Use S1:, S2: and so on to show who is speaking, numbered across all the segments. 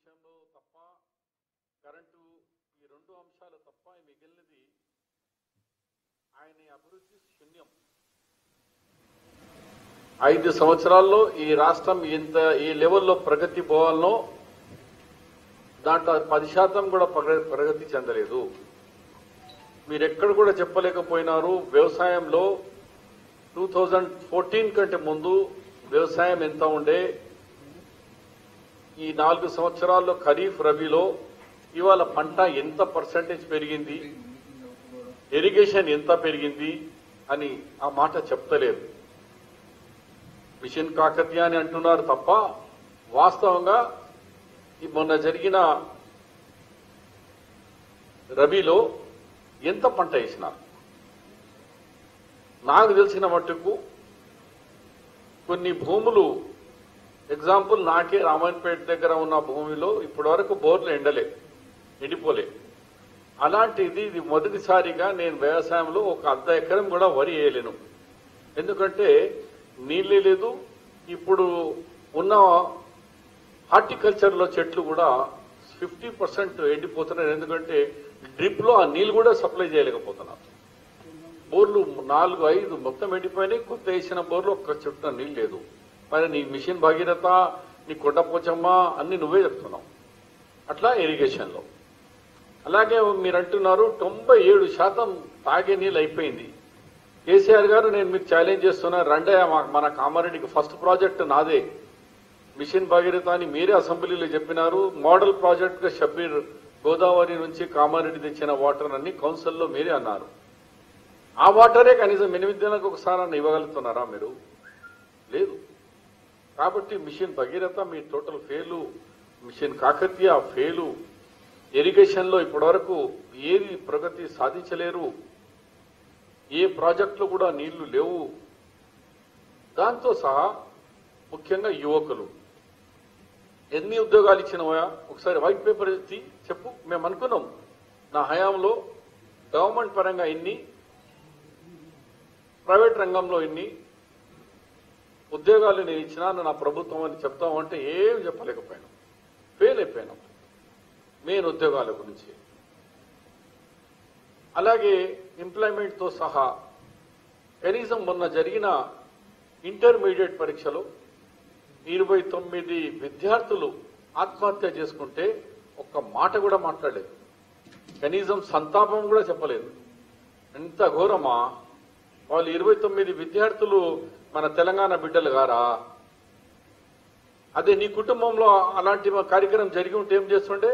S1: విషయంలో తప్ప కరెంటు ఈ రెండు అంశాలు తప్ప మిగిలినది ఆయన అభివృద్ధి శూన్యం ఐదు సంవత్సరాల్లో ఈ రాష్ట్రం ఎంత ఈ లెవెల్లో ప్రగతి పోవాలనో దాంట్లో పది శాతం కూడా ప్రగ- ప్రగతి చెందలేదు మీరు ఎక్కడ కూడా చెప్పలేకపోయినారు వ్యవసాయంలో టూ థౌజండ్ ఫోర్టీన్ కంటే ముందు వ్యవసాయం ఎంత ఉండే ఈ నాలుగు సంవత్సరాల్లో ఖరీఫ్ రబీలో ఇవాళ పంట ఎంత పర్సంటేజ్ పెరిగింది ఇరిగేషన్ ఎంత పెరిగింది అని ఆ మాట చెప్తలేదు మిషన్ కాకతీయ అని అంటున్నారు తప్ప వాస్తవంగా ఈ మొన్న జరిగిన రబీలో ఎంత పంట వేసినారు నాకు తెలిసిన మట్టుకు కొన్ని భూములు ఎగ్జాంపుల్ నాకే రామాయణపేట దగ్గర ఉన్న భూమిలో ఇప్పటి వరకు బోర్లు ఎండలే ఎండిపోలే అలాంటిది ఇది మొదటిసారిగా నేను వ్యవసాయంలో ఒక అర్ధ ఎకరం కూడా వరి వేయలేను ఎందుకంటే నీళ్ళే లేదు ఇప్పుడు ఉన్న హార్టికల్చర్ లో చెట్లు కూడా ఫిఫ్టీ పర్సెంట్ ఎండిపోతున్నాయి ఎందుకంటే డ్రిప్ లో ఆ నీళ్లు కూడా సప్లై చేయలేకపోతున్నారు బోర్లు నాలుగు ఐదు మొత్తం ఎండిపోయినాయి కొత్త వేసిన బోర్లు ఒక్క చుట్టూ నీళ్ళు లేదు మరి నీ మిషన్ భగీరథ నీ కొండపోచమ్మ అన్ని నువ్వే చెప్తున్నావు అట్లా ఇరిగేషన్ లో అలాగే మీరు అంటున్నారు తొంభై ఏడు శాతం తాగే నీళ్ళు అయిపోయింది కేసీఆర్ గారు నేను మీకు ఛాలెంజ్ చేస్తున్నా రండే మా- మన కామారెడ్డికి ఫస్ట్ ప్రాజెక్ట్ నాదే మిషన్ భగీరథ అని మీరే అసెంబ్లీలో చెప్పినారు మోడల్ ప్రాజెక్ట్ గా షబ్బీర్ గోదావరి నుంచి కామారెడ్డి తెచ్చిన వాటర్ అన్ని కౌన్సిల్లో మీరే అన్నారు ఆ వాటరే కనీసం ఎనిమిది దినాలకు ఒకసారి అన్న ఇవ్వగలుగుతున్నారా మీరు లేదు కాబట్టి మిషన్ భగీరథ మీ total fail mission Kakatiya fail irrigation లో ఇప్పటివరకు ఏది ప్రగతి సాధించలేరు ఏ ప్రాజెక్టులు కూడా నీళ్లు లేవు దాంతో సహా ముఖ్యంగా యువకులు ఎన్ని ఉద్యోగాలు ఇచ్చినవా ఒకసారి వైట్ పేపర్ ఎత్తి చెప్పు మేము అనుకున్నాం నా హయాంలో గవర్నమెంట్ పరంగా ఇన్ని ప్రైవేట్ రంగంలో ఇన్ని ఉద్యోగాలు నేను ఇచ్చినాను నా ప్రభుత్వం అని చెప్తామంటే ఏం చెప్పలేకపోయాను ఫెయిల్ అయిపోయాను మెయిన్ ఉద్యోగాల గురించి అలాగే ఎంప్లాయ్మెంట్ తో సహా కనీసం మొన్న జరిగిన ఇంటర్మీడియట్ పరీక్షలో ఇరవై తొమ్మిది విద్యార్థులు ఆత్మహత్య చేసుకుంటే ఒక్క మాట కూడా మాట్లాడలేదు కనీసం సంతాపం కూడా చెప్పలేదు ఎంత ఘోరమా వాళ్ళు ఇరవై తొమ్మిది విద్యార్థులు మన తెలంగాణ బిడ్డలు గారా అదే నీ కుటుంబంలో అలాంటి కార్యక్రమం జరిగి ఉంటే ఏం చేస్తుండే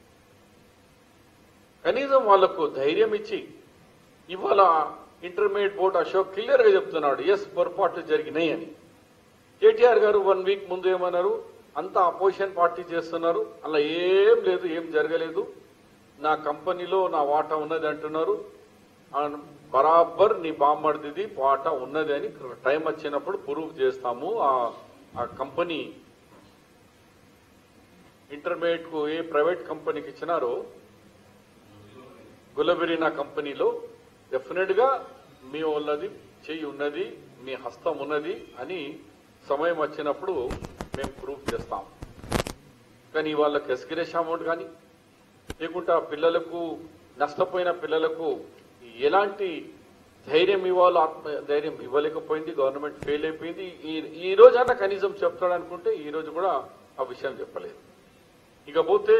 S1: కనీసం వాళ్లకు ధైర్యం ఇచ్చి ఇవాళ ఇంటర్మీడియట్ బోర్డు అశోక్ క్లియర్ గా చెప్తున్నాడు ఎస్ పొరపాట్లు జరిగినాయి అని కేటీఆర్ గారు వన్ వీక్ ముందు ఏమన్నారు అంతా అపోజిషన్ పార్టీ చేస్తున్నారు అలా ఏం లేదు ఏం జరగలేదు నా కంపెనీలో నా వాటా ఉన్నది అంటున్నారు ఆ బరాబర్ నీ బామ్మడిది వాటా ఉన్నది అని టైం వచ్చినప్పుడు ప్రూవ్ చేస్తాము ఆ- ఆ కంపెనీ ఇంటర్మీడియట్ కు ఏ ప్రైవేట్ కంపెనీకి ఇచ్చినారో గులబెరీనా కంపెనీలో డెఫినెట్ గా మీ ఉన్నది చెయ్యి ఉన్నది మీ హస్తం ఉన్నది అని సమయం వచ్చినప్పుడు మేము ప్రూఫ్ చేస్తాం కానీ వాళ్ళకి ఎస్కిరేషన్ అమౌంట్ కానీ లేకుంటే ఆ పిల్లలకు నష్టపోయిన పిల్లలకు ఎలాంటి ధైర్యం ఇవ్వాలో ఆత్మ ధైర్యం ఇవ్వలేకపోయింది గవర్నమెంట్ ఫెయిల్ అయిపోయింది ఈ ఈ రోజన్నా కనీసం చెప్తాడు అనుకుంటే ఈ రోజు కూడా ఆ విషయం చెప్పలేదు ఇకపోతే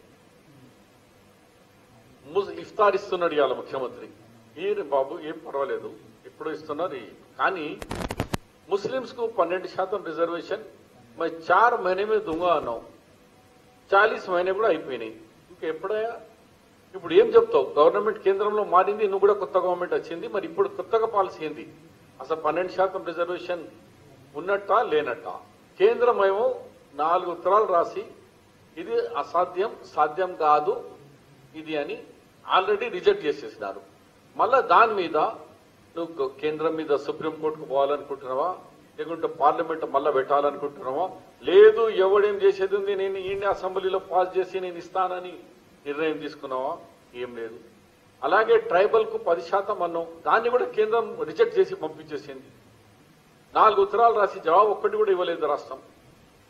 S1: ముస్- ఇఫ్తార్ ఇస్తున్నాడు ఇవాళ ముఖ్యమంత్రి ఈ బాబు ఏం పర్వాలేదు ఇప్పుడు ఇస్తున్నారు ఈ- కానీ ముస్లిమ్స్ కు పన్నెండు శాతం రిజర్వేషన్ మరి చార్ మहीने में दूंगा అన్నావు చాలీస్ మहीने కూడా అయిపోయినాయి ఇంకా ఎప్పుడయ్యా ఇప్పుడు ఏం చెప్తావు గవర్నమెంట్ కేంద్రంలో మారింది నువ్వు కూడా కొత్త గవర్నమెంట్ వచ్చింది మరి ఇప్పుడు కొత్తగా పాలసీ ఏంది అసలు పన్నెండు శాతం రిజర్వేషన్ ఉన్నట్టా లేనట్టా కేంద్రం ఏమో నాలుగు ఉత్తరాలు రాసి ఇది అసాధ్యం సాధ్యం కాదు ఇది అని ఆల్రెడీ రిజెక్ట్ చేసేసినారు మళ్ళా దాని మీద నువ్వు కేంద్రం మీద సుప్రీంకోర్టుకు పోవాలనుకుంటున్నావా లేకుంటే పార్లమెంట్ మళ్ళా పెట్టాలనుకుంటున్నావా లేదు ఎవడేం చేసేది ఉంది నేను ఈ అసెంబ్లీలో పాస్ చేసి నేను ఇస్తానని నిర్ణయం తీసుకున్నావా ఏం లేదు అలాగే ట్రైబల్ కు పది శాతం అన్నాం దాన్ని కూడా కేంద్రం రిజెక్ట్ చేసి పంపించేసింది నాలుగు ఉత్తరాలు రాసి జవాబు ఒక్కటి కూడా ఇవ్వలేదు రాష్ట్రం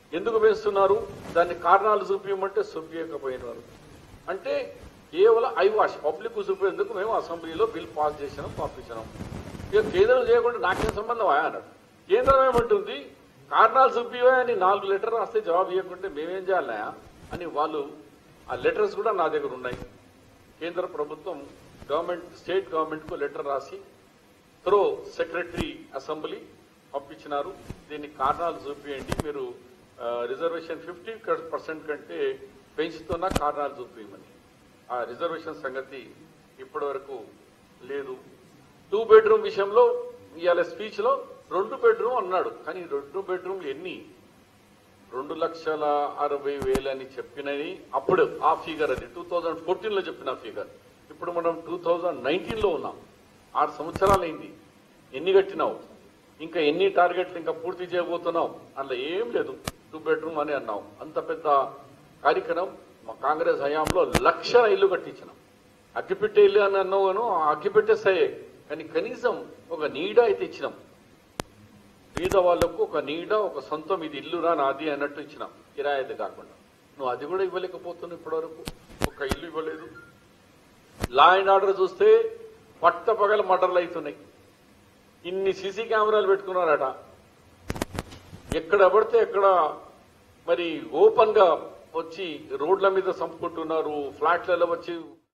S1: ఎందుకు పెంచుతున్నారు దాన్ని కారణాలు చూపించమంటే చూపించకపోయినారు అంటే కేవలం ఐవాష్ పబ్లిక్ చూపేందుకు మేము అసెంబ్లీలో బిల్ పాస్ చేసినాం పంపించినాం ఇక కేంద్రం చేయకుండా నాకేం సంబంధం అన్నాడు కేంద్రం ఏమంటుంది కారణాలు చూపివా అని నాలుగు లెటర్ రాస్తే జవాబు ఇవ్వకుంటే మేమేం చేయాలయా అని వాళ్ళు ఆ లెటర్స్ కూడా నా దగ్గర ఉన్నాయి కేంద్ర ప్రభుత్వం గవర్నమెంట్ స్టేట్ గవర్నమెంట్ కు లెటర్ రాసి త్రో సెక్రటరీ అసెంబ్లీ పంపించినారు దీనికి కారణాలు చూపియండి మీరు ఆ, రిజర్వేషన్ ఫిఫ్టీ పర్సెంట్ కంటే పెంచుతున్న కారణాలు చూపించమని ఆ రిజర్వేషన్ సంగతి ఇప్పటి వరకు లేదు టూ బెడ్రూమ్ విషయంలో ఇవాళ స్పీచ్ లో రెండు బెడ్రూమ్ అన్నాడు కానీ రెండు బెడ్రూమ్లు ఎన్ని రెండు లక్షల అరవై వేలు అని చెప్పినది అప్పుడు ఆ ఫిగర్ అది టూ థౌజండ్ ఫోర్టీన్ లో చెప్పిన ఫిగర్ ఇప్పుడు మనం టూ థౌజండ్ నైన్టీన్ లో ఉన్నాం ఆరు సంవత్సరాలైంది ఎన్ని కట్టినావు ఇంకా ఎన్ని టార్గెట్లు ఇంకా పూర్తి చేయబోతున్నావు అందులో ఏం లేదు టూ బెడ్రూమ్ అని అన్నావు అంత పెద్ద కార్యక్రమం మా కాంగ్రెస్ హయాంలో లక్ష ఇల్లు కట్టించినాం అగ్గిపెట్టే ఇల్లు అని అన్నావు ఆ అగ్గిపెట్టే సయే కానీ కనీసం ఒక నీడ అయితే ఇచ్చినాం పేద వాళ్లకు ఒక నీడ ఒక సొంతం ఇది ఇల్లురా నాది అన్నట్టు ఇచ్చినాం కిరాయిది కాకుండా నువ్వు అది కూడా ఇవ్వలేకపోతున్నావు ఇప్పటివరకు ఒక ఇల్లు ఇవ్వలేదు లా అండ్ ఆర్డర్ చూస్తే పట్ట పగల మటర్లు అవుతున్నాయి ఇన్ని సీసీ కెమెరాలు పెట్టుకున్నారట ఎక్కడ పడితే ఎక్కడ మరి ఓపెన్ గా వచ్చి రోడ్ల మీద చంపుకుంటున్నారు ఫ్లాట్లలో వచ్చి